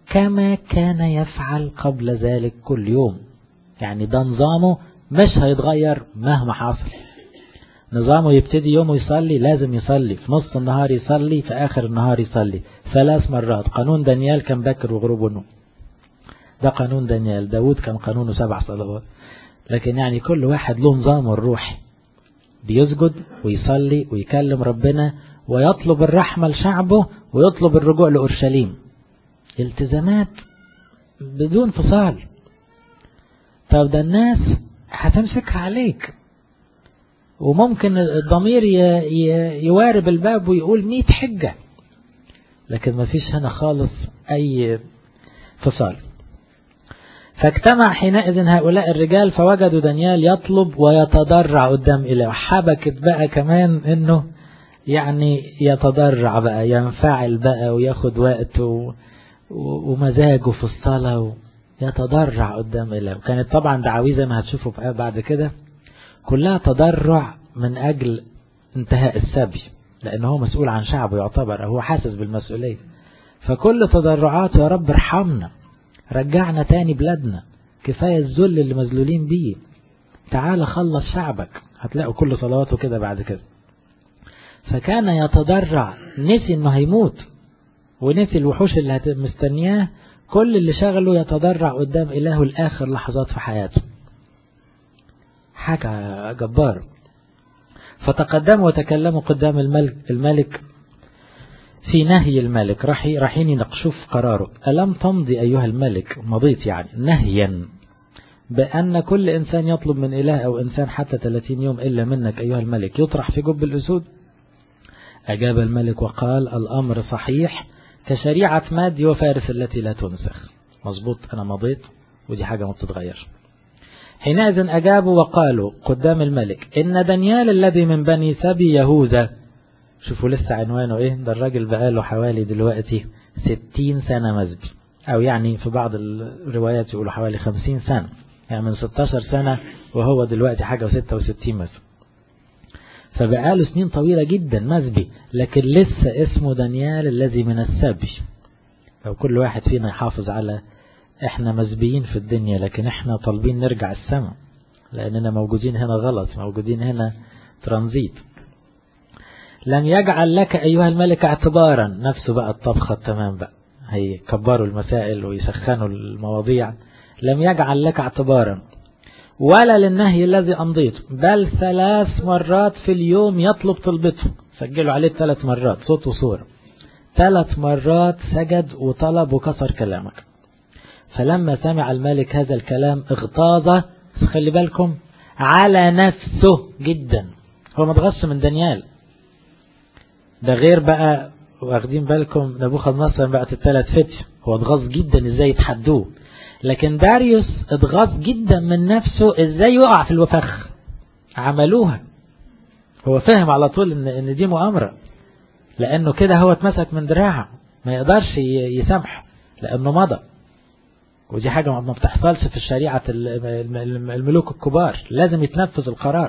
كما كان يفعل قبل ذلك كل يوم يعني ده نظامه مش هيتغير مهما حصل نظامه يبتدي يومه يصلي لازم يصلي في نص النهار يصلي في آخر النهار يصلي ثلاث مرات قانون دانيال كان باكر وغروب ونوم ده قانون دانيال داود كان قانونه سبع صلوات لكن يعني كل واحد له نظامه الروحي بيسجد ويصلي ويكلم ربنا ويطلب الرحمة لشعبه ويطلب الرجوع لأورشليم التزامات بدون فصال طب ده الناس هتمسكها عليك وممكن الضمير يوارب الباب ويقول ميت حجة لكن ما فيش هنا خالص أي فصال فاجتمع حينئذ هؤلاء الرجال فوجدوا دانيال يطلب ويتضرع قدام إله حبكت بقى كمان انه يعني يتضرع بقى ينفعل بقى وياخد وقته ومزاجه في الصلاة يتضرع قدام إله كانت طبعا دعاوي زي ما هتشوفوا بعد كده كلها تضرع من أجل انتهاء السبي لأنه هو مسؤول عن شعبه يعتبر هو حاسس بالمسؤولية فكل تضرعات يا رب ارحمنا رجعنا تاني بلادنا كفاية الذل اللي مذلولين بيه تعال خلص شعبك هتلاقوا كل صلواته كده بعد كده فكان يتضرع نسي انه هيموت ونسي الوحوش اللي مستنياه كل اللي شغله يتضرع قدام إلهه لآخر لحظات في حياته حاجة جبار فتقدموا وتكلموا قدام الملك, الملك في نهي الملك رايحين يناقشوه في قراره ألم تمضي أيها الملك مضيت يعني نهيا بأن كل إنسان يطلب من إله أو إنسان حتى 30 يوم إلا منك أيها الملك يطرح في جب الأسود أجاب الملك وقال الأمر صحيح كشريعة مادي وفارس التي لا تنسخ مظبوط أنا مضيت ودي حاجة ما بتتغير حينئذ أجابوا وقالوا قدام الملك إن دانيال الذي من بني سبي يهوذا شوفوا لسه عنوانه إيه ده الراجل بقاله حوالي دلوقتي ستين سنة مزبي أو يعني في بعض الروايات يقولوا حوالي خمسين سنة يعني من 16 سنة وهو دلوقتي حاجة وستة وستين مثلا فبقاله سنين طويلة جدا مزبي لكن لسه اسمه دانيال الذي من السبي لو كل واحد فينا يحافظ على احنا مزبيين في الدنيا لكن احنا طالبين نرجع السماء لاننا موجودين هنا غلط موجودين هنا ترانزيت لم يجعل لك ايها الملك اعتبارا نفسه بقى الطبخة تمام بقى هيكبروا المسائل ويسخنوا المواضيع لم يجعل لك اعتبارا ولا للنهي الذي أمضيته بل ثلاث مرات في اليوم يطلب طلبته سجلوا عليه ثلاث مرات صوت وصورة ثلاث مرات سجد وطلب وكسر كلامك فلما سمع الملك هذا الكلام اغتاظ خلي بالكم على نفسه جدا هو ما اتغش من دانيال ده غير بقى واخدين بالكم نبوخذ نصر بقت الثلاث فتش هو اتغاظ جدا ازاي يتحدوه لكن داريوس اتغاظ جدا من نفسه ازاي يقع في الوفخ عملوها هو فهم على طول ان, إن دي مؤامرة لانه كده هو اتمسك من دراعه ما يقدرش يسامحه لانه مضى ودي حاجة ما بتحصلش في الشريعة الملوك الكبار لازم يتنفذ القرار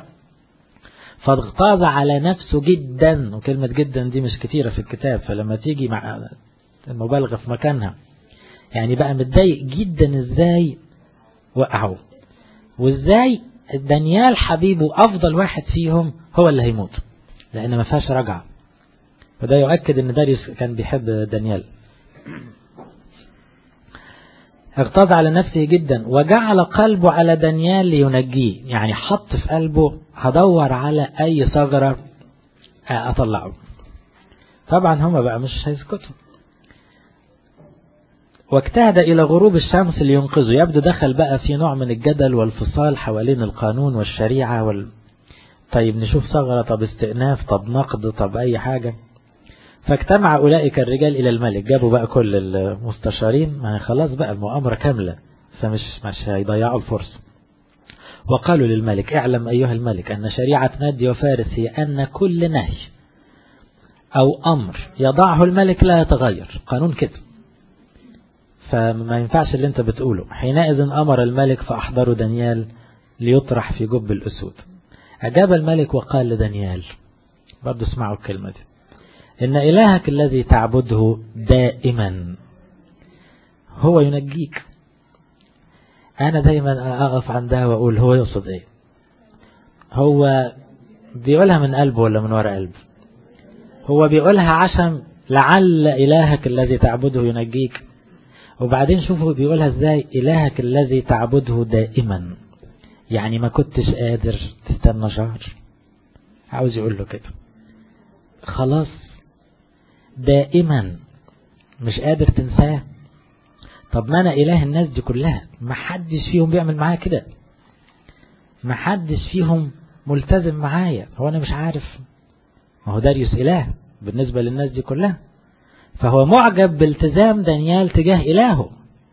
فاغتاظ على نفسه جدا وكلمة جدا دي مش كتيرة في الكتاب فلما تيجي مع المبالغة في مكانها يعني بقى متضايق جدا ازاي وقعوا وازاي دانيال حبيبه افضل واحد فيهم هو اللي هيموت لان ما فيهاش رجعه وده يؤكد ان داريوس كان بيحب دانيال اغتاظ على نفسه جدا وجعل قلبه على دانيال لينجيه يعني حط في قلبه هدور على اي ثغرة اطلعه طبعا هما بقى مش هيسكتوا واجتهد إلى غروب الشمس لينقذه يبدو دخل بقى في نوع من الجدل والفصال حوالين القانون والشريعة وال... طيب نشوف ثغرة طب استئناف طب نقد طب أي حاجة فاجتمع أولئك الرجال إلى الملك جابوا بقى كل المستشارين ما خلاص بقى المؤامرة كاملة فمش مش هيضيعوا الفرصة وقالوا للملك اعلم أيها الملك أن شريعة مادي وفارس هي أن كل نهي أو أمر يضعه الملك لا يتغير قانون كده فما ينفعش اللي انت بتقوله حينئذ أمر الملك فأحضروا دانيال ليطرح في جب الأسود أجاب الملك وقال لدانيال برضو اسمعوا الكلمة دي إن إلهك الذي تعبده دائما هو ينجيك أنا دايما أقف عندها وأقول هو يقصد إيه هو بيقولها من قلبه ولا من وراء قلبه هو بيقولها عشان لعل إلهك الذي تعبده ينجيك وبعدين شوفوا بيقولها ازاي إلهك الذي تعبده دائما يعني ما كنتش قادر تستنى شهر عاوز يقول له كده خلاص دائما مش قادر تنساه طب ما انا اله الناس دي كلها ما حدش فيهم بيعمل معايا كده ما حدش فيهم ملتزم معايا هو انا مش عارف ما هو داريوس اله بالنسبة للناس دي كلها فهو معجب بالتزام دانيال تجاه إلهه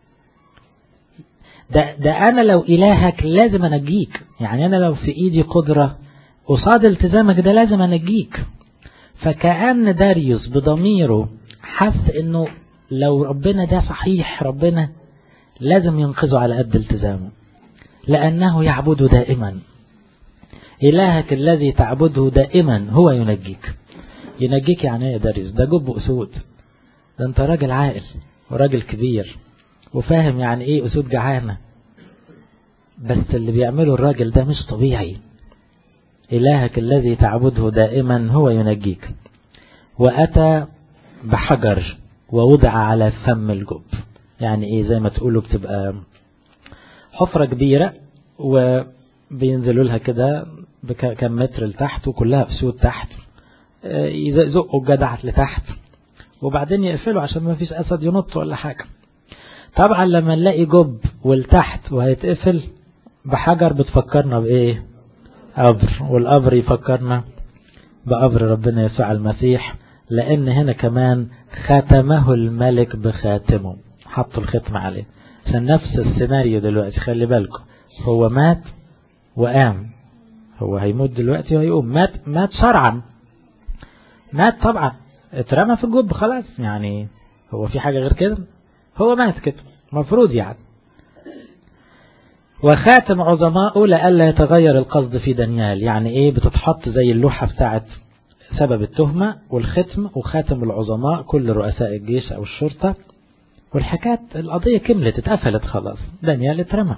ده, ده أنا لو إلهك لازم أنجيك يعني أنا لو في إيدي قدرة قصاد التزامك ده لازم أنجيك فكأن داريوس بضميره حس إنه لو ربنا ده صحيح ربنا لازم ينقذه على قد التزامه لأنه يعبده دائما إلهك الذي تعبده دائما هو ينجيك ينجيك يعني ايه يا داريوس ده جب أسود ده انت راجل عاقل وراجل كبير وفاهم يعني ايه أسود جعانة بس اللي بيعمله الراجل ده مش طبيعي إلهك الذي تعبده دائما هو ينجيك وأتى بحجر ووضع على فم الجب يعني ايه زي ما تقولوا بتبقى حفرة كبيرة وبينزلوا لها كده بكم متر لتحت وكلها أسود تحت يزقوا الجدع لتحت وبعدين يقفلوا عشان ما فيش أسد ينط ولا حاجة طبعا لما نلاقي جب والتحت وهيتقفل بحجر بتفكرنا بإيه قبر والقبر يفكرنا بقبر ربنا يسوع المسيح لأن هنا كمان ختمه الملك بخاتمه حطوا الختم عليه عشان نفس السيناريو دلوقتي خلي بالكم هو مات وقام هو هيموت دلوقتي وهيقوم مات مات شرعا مات طبعا اترمى في الجب خلاص يعني هو في حاجة غير كده هو مات كده مفروض يعني وخاتم عظماء لألا يتغير القصد في دانيال يعني ايه بتتحط زي اللوحة بتاعت سبب التهمة والختم وخاتم العظماء كل رؤساء الجيش او الشرطة والحكاية القضية كملت اتقفلت خلاص دانيال اترمى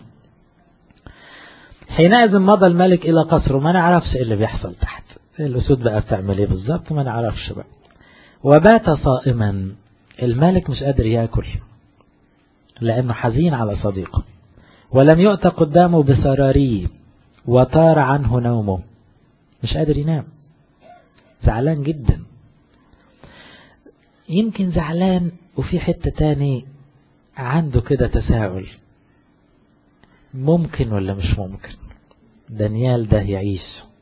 حينئذ مضى الملك الى قصره ما نعرفش ايه اللي بيحصل تحت الأسود بقى بتعمل ايه بالظبط ما نعرفش بقى وبات صائما الملك مش قادر ياكل لأنه حزين على صديقه ولم يؤت قدامه بسراريه وطار عنه نومه مش قادر ينام زعلان جدا يمكن زعلان وفي حتة تاني عنده كده تساؤل ممكن ولا مش ممكن دانيال ده يعيش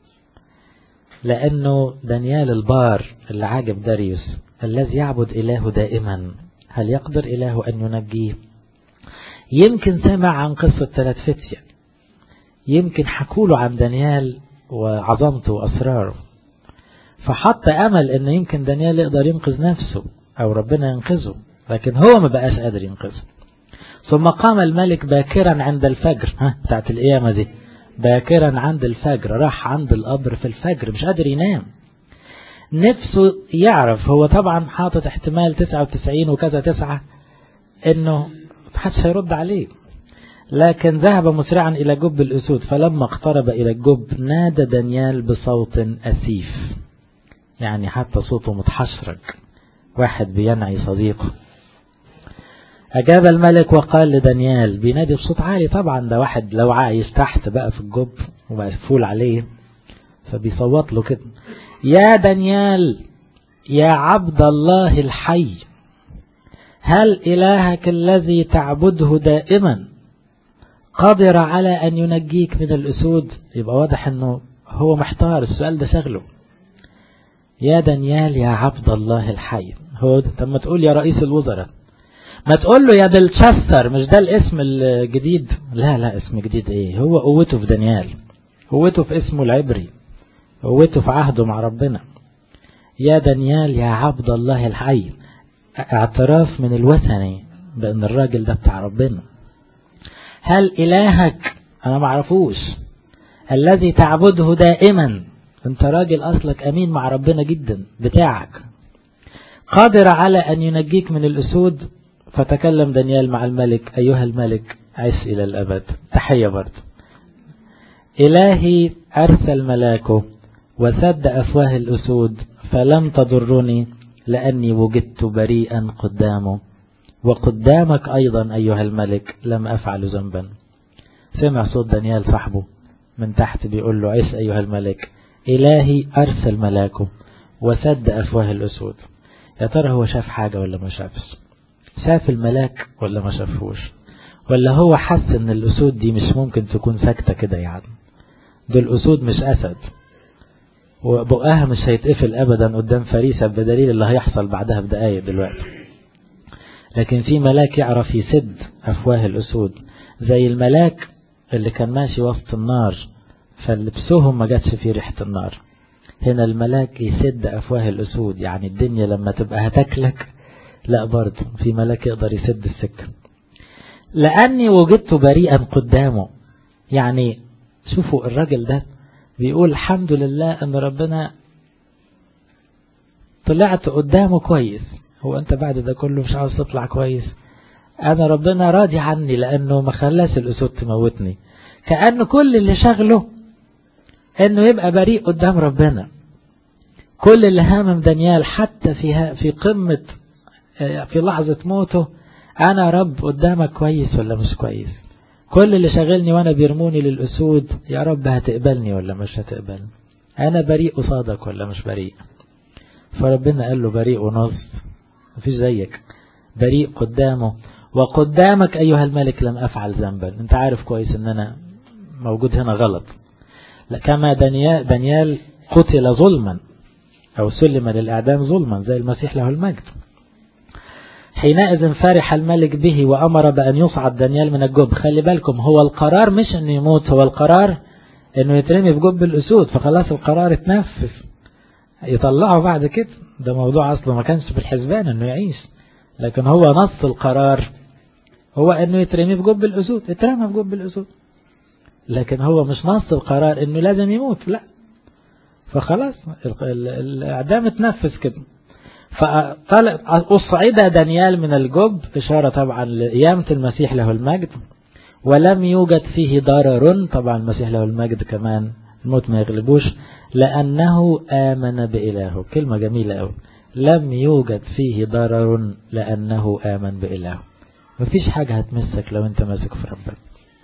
لأنه دانيال البار اللي عاجب داريوس الذي يعبد إله دائما هل يقدر إله أن ينجيه يمكن سمع عن قصة ثلاث فتية يمكن حكوله عن دانيال وعظمته وأسراره فحط أمل أن يمكن دانيال يقدر ينقذ نفسه أو ربنا ينقذه لكن هو ما بقاش قادر ينقذه ثم قام الملك باكرا عند الفجر ها بتاعت القيامة دي باكرا عند الفجر راح عند القبر في الفجر مش قادر ينام نفسه يعرف هو طبعا حاطط احتمال 99 وكذا تسعة انه محدش هيرد عليه لكن ذهب مسرعا الى جب الاسود فلما اقترب الى الجب نادى دانيال بصوت اسيف يعني حتى صوته متحشرج واحد بينعي صديقه أجاب الملك وقال لدانيال بينادي بصوت عالي طبعا ده واحد لو عايش تحت بقى في الجب ومقفول عليه فبيصوت له كده يا دانيال يا عبد الله الحي هل إلهك الذي تعبده دائما قادر على أن ينجيك من الأسود يبقى واضح أنه هو محتار السؤال ده شغله يا دانيال يا عبد الله الحي هو طب ما تقول يا رئيس الوزراء ما تقول له يا بلتشستر مش ده الاسم الجديد لا لا اسم جديد ايه هو قوته في دانيال قوته في اسمه العبري قوته في عهده مع ربنا يا دانيال يا عبد الله الحي اعتراف من الوثني بان الراجل ده بتاع ربنا هل الهك انا معرفوش الذي تعبده دائما انت راجل اصلك امين مع ربنا جدا بتاعك قادر على ان ينجيك من الاسود فتكلم دانيال مع الملك أيها الملك عش إلى الأبد تحية برضه إلهي أرسل ملاكه وسد أفواه الأسود فلم تضرني لأني وجدت بريئا قدامه وقدامك أيضا أيها الملك لم أفعل ذنبا سمع صوت دانيال صاحبه من تحت بيقول له عيش أيها الملك إلهي أرسل ملاكه وسد أفواه الأسود يا ترى هو شاف حاجة ولا ما شافش شاف الملاك ولا ما شافوش ولا هو حس ان الأسود دي مش ممكن تكون ساكتة كده يعني دول أسود مش أسد وبقاها مش هيتقفل أبدا قدام فريسة بدليل اللي هيحصل بعدها بدقايق دلوقتي لكن في ملاك يعرف يسد أفواه الأسود زي الملاك اللي كان ماشي وسط النار فلبسهم ما جاتش فيه ريحة النار هنا الملاك يسد أفواه الأسود يعني الدنيا لما تبقى هتاكلك لا برضه في ملاك يقدر يسد السكة لأني وجدت بريئا قدامه يعني شوفوا الراجل ده بيقول الحمد لله أن ربنا طلعت قدامه كويس هو أنت بعد ده كله مش عاوز تطلع كويس أنا ربنا راضي عني لأنه ما خلاش الأسود تموتني كأن كل اللي شغله أنه يبقى بريء قدام ربنا كل اللي هامم دانيال حتى في في قمة في لحظة موته أنا رب قدامك كويس ولا مش كويس كل اللي شغلني وأنا بيرموني للأسود يا رب هتقبلني ولا مش هتقبلني أنا بريء قصادك ولا مش بريء فربنا قال له بريء ونص مفيش زيك بريء قدامه وقدامك أيها الملك لم أفعل ذنبا أنت عارف كويس أن أنا موجود هنا غلط كما دانيال, دانيال قتل ظلما أو سلم للإعدام ظلما زي المسيح له المجد حينئذ فرح الملك به وأمر بأن يصعد دانيال من الجب خلي بالكم هو القرار مش أنه يموت هو القرار أنه يترمي في جب الأسود فخلاص القرار اتنفذ يطلعه بعد كده ده موضوع أصله ما كانش في الحسبان أنه يعيش لكن هو نص القرار هو أنه يترمي في جب الأسود اترمى في جب الأسود لكن هو مش نص القرار أنه لازم يموت لا فخلاص الإعدام اتنفذ كده فطلع أصعد دانيال من الجب إشارة طبعا لقيامة المسيح له المجد ولم يوجد فيه ضرر طبعا المسيح له المجد كمان الموت ما يغلبوش لأنه آمن بإلهه كلمة جميلة أوي لم يوجد فيه ضرر لأنه آمن بإلهه مفيش حاجة هتمسك لو انت ماسك في ربنا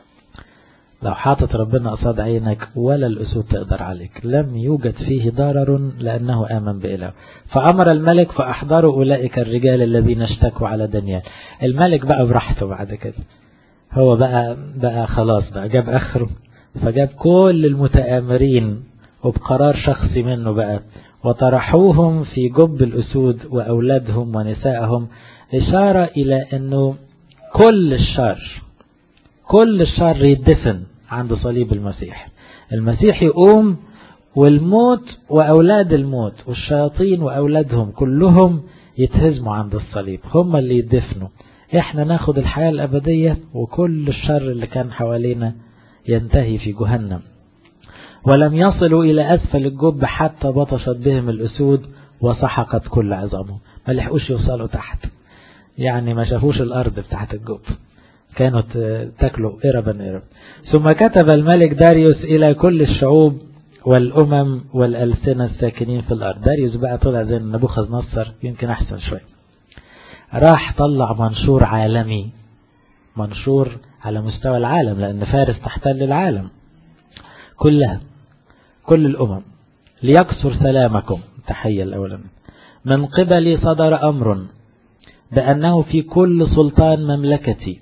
لو حاطط ربنا قصاد عينك ولا الأسود تقدر عليك لم يوجد فيه ضرر لأنه آمن بإله فأمر الملك فأحضروا أولئك الرجال الذين اشتكوا على دانيال الملك بقى براحته بعد كده هو بقى بقى خلاص بقى جاب آخره فجاب كل المتآمرين وبقرار شخصي منه بقى وطرحوهم في جب الأسود وأولادهم ونسائهم إشارة إلى أنه كل الشر كل الشر يدفن عند صليب المسيح المسيح يقوم والموت وأولاد الموت والشياطين وأولادهم كلهم يتهزموا عند الصليب هم اللي يدفنوا احنا ناخد الحياة الأبدية وكل الشر اللي كان حوالينا ينتهي في جهنم ولم يصلوا إلى أسفل الجب حتى بطشت بهم الأسود وسحقت كل عظامهم ما لحقوش يوصلوا تحت يعني ما شافوش الأرض بتاعت الجب كانوا تاكلوا إربا إرب ثم كتب الملك داريوس إلى كل الشعوب والأمم والألسنة الساكنين في الأرض داريوس بقى طلع زي نبوخذ نصر يمكن أحسن شوي راح طلع منشور عالمي منشور على مستوى العالم لأن فارس تحتل العالم كلها كل الأمم ليكسر سلامكم تحية الأولا من قبلي صدر أمر بأنه في كل سلطان مملكتي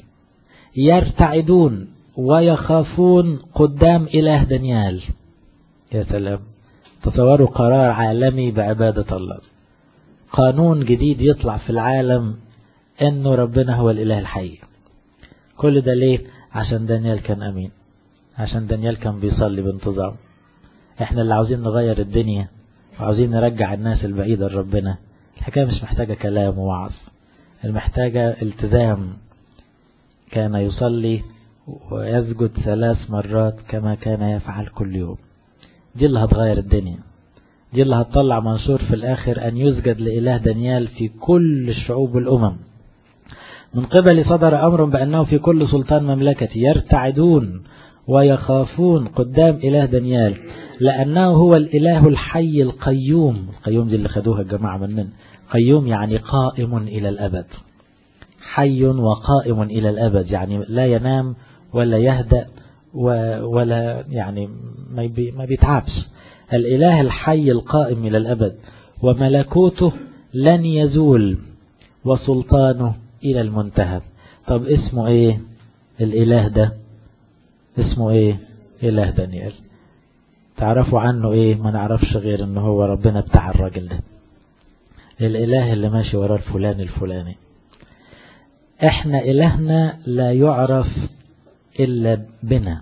يرتعدون ويخافون قدام إله دانيال يا سلام تصوروا قرار عالمي بعبادة الله قانون جديد يطلع في العالم انه ربنا هو الاله الحي كل ده ليه عشان دانيال كان امين عشان دانيال كان بيصلي بانتظام احنا اللي عاوزين نغير الدنيا وعاوزين نرجع الناس البعيدة لربنا الحكاية مش محتاجة كلام ووعظ المحتاجة التزام كان يصلي ويسجد ثلاث مرات كما كان يفعل كل يوم دي اللي هتغير الدنيا دي اللي هتطلع منشور في الآخر أن يسجد لإله دانيال في كل الشعوب والأمم من قبل صدر أمر بأنه في كل سلطان مملكتي يرتعدون ويخافون قدام إله دانيال لأنه هو الإله الحي القيوم القيوم دي اللي خدوها الجماعة مننا قيوم يعني قائم إلى الأبد حي وقائم إلى الأبد يعني لا ينام ولا يهدأ ولا يعني ما بيتعبش الإله الحي القائم إلى الأبد وملكوته لن يزول وسلطانه إلى المنتهى طب اسمه ايه الإله ده اسمه ايه إله دانيال تعرفوا عنه ايه ما نعرفش غير انه هو ربنا بتاع الراجل ده الإله اللي ماشي ورا الفلان الفلاني احنا إلهنا لا يعرف إلا بنا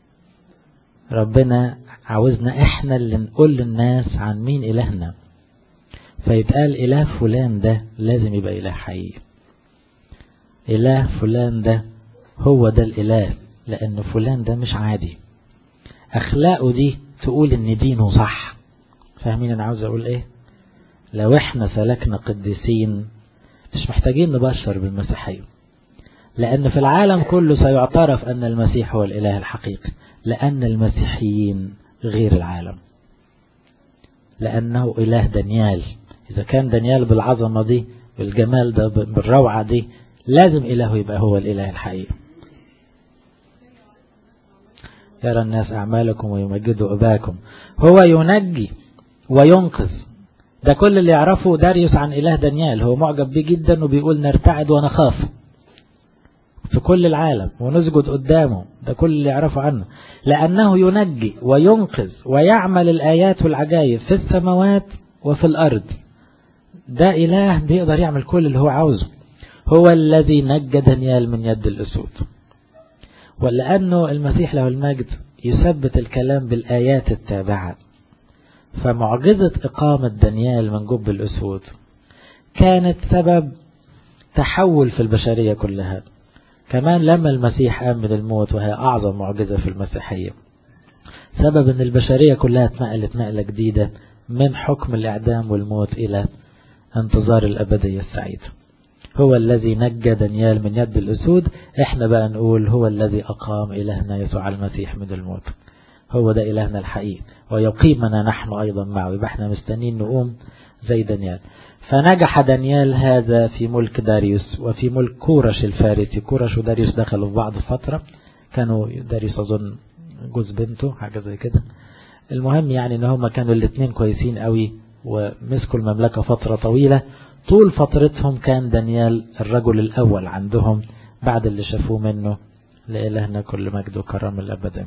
ربنا عاوزنا احنا اللي نقول للناس عن مين إلهنا فيتقال إله فلان ده لازم يبقى إله حقيقي إله فلان ده هو ده الإله لأن فلان ده مش عادي أخلاقه دي تقول إن دينه صح فاهمين أنا عاوز أقول إيه لو إحنا سلكنا قديسين مش محتاجين نبشر بالمسيحية لأن في العالم كله سيعترف أن المسيح هو الإله الحقيقي لأن المسيحيين غير العالم لأنه إله دانيال إذا كان دانيال بالعظمة دي بالجمال ده بالروعة دي لازم إله يبقى هو الإله الحقيقي يرى الناس أعمالكم ويمجدوا أباكم هو ينجي وينقذ ده كل اللي يعرفه داريوس عن إله دانيال هو معجب بيه جدا وبيقول نرتعد ونخاف في كل العالم ونسجد قدامه ده كل اللي يعرفه عنه لأنه ينجي وينقذ ويعمل الآيات والعجائب في السماوات وفي الأرض ده إله بيقدر يعمل كل اللي هو عاوزه هو الذي نجى دانيال من يد الأسود ولأنه المسيح له المجد يثبت الكلام بالآيات التابعة فمعجزة إقامة دانيال من جب الأسود كانت سبب تحول في البشرية كلها كمان لما المسيح قام من الموت وهي أعظم معجزة في المسيحية سبب أن البشرية كلها اتنقلت نقلة جديدة من حكم الإعدام والموت إلى انتظار الأبدية السعيدة هو الذي نجى دانيال من يد الأسود احنا بقى نقول هو الذي أقام إلهنا يسوع المسيح من الموت هو ده إلهنا الحقيقي ويقيمنا نحن أيضا معه يبقى احنا مستنين نقوم زي دانيال فنجح دانيال هذا في ملك داريوس وفي ملك كورش الفارسي كورش وداريوس دخلوا في بعض فترة كانوا داريوس أظن جوز بنته حاجة زي كده المهم يعني ان هم كانوا الاثنين كويسين قوي ومسكوا المملكة فترة طويلة طول فترتهم كان دانيال الرجل الأول عندهم بعد اللي شافوه منه لإلهنا كل مجد وكرم الأبد